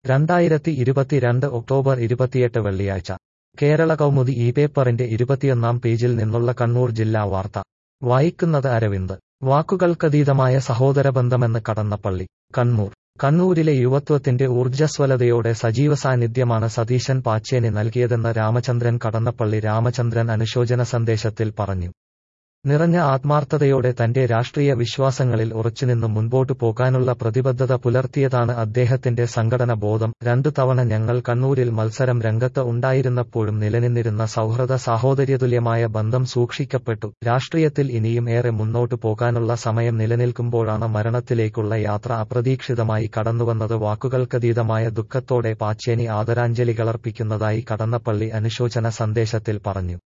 രണ്ടായിരത്തി ഇരുപത്തിരണ്ട് ഒക്ടോബർ ഇരുപത്തിയെട്ട് വെള്ളിയാഴ്ച കേരള കൗമുദി ഈ പേപ്പറിന്റെ ഇരുപത്തിയൊന്നാം പേജിൽ നിന്നുള്ള കണ്ണൂർ ജില്ലാ വാർത്ത വായിക്കുന്നത് അരവിന്ദ് വാക്കുകൾക്കതീതമായ സഹോദരബന്ധമെന്ന് കടന്നപ്പള്ളി കണ്ണൂർ കണ്ണൂരിലെ യുവത്വത്തിന്റെ ഊർജ്ജസ്വലതയോടെ സജീവ സാന്നിധ്യമാണ് സതീശൻ പാച്ചേനി നൽകിയതെന്ന് രാമചന്ദ്രൻ കടന്നപ്പള്ളി രാമചന്ദ്രൻ അനുശോചന സന്ദേശത്തിൽ പറഞ്ഞു നിറഞ്ഞ ആത്മാർത്ഥതയോടെ തന്റെ രാഷ്ട്രീയ വിശ്വാസങ്ങളിൽ ഉറച്ചുനിന്ന് മുൻപോട്ടു പോകാനുള്ള പ്രതിബദ്ധത പുലർത്തിയതാണ് അദ്ദേഹത്തിന്റെ സംഘടന ബോധം രണ്ടു തവണ ഞങ്ങൾ കണ്ണൂരിൽ മത്സരം രംഗത്ത് ഉണ്ടായിരുന്നപ്പോഴും നിലനിന്നിരുന്ന സൗഹൃദ സാഹോദര്യതുല്യമായ ബന്ധം സൂക്ഷിക്കപ്പെട്ടു രാഷ്ട്രീയത്തിൽ ഇനിയും ഏറെ മുന്നോട്ടു പോകാനുള്ള സമയം നിലനിൽക്കുമ്പോഴാണ് മരണത്തിലേക്കുള്ള യാത്ര അപ്രതീക്ഷിതമായി കടന്നുവന്നത് വാക്കുകൾക്കതീതമായ ദുഃഖത്തോടെ പാച്ചേനി ആദരാഞ്ജലികളർപ്പിക്കുന്നതായി കടന്നപ്പള്ളി അനുശോചന സന്ദേശത്തിൽ പറഞ്ഞു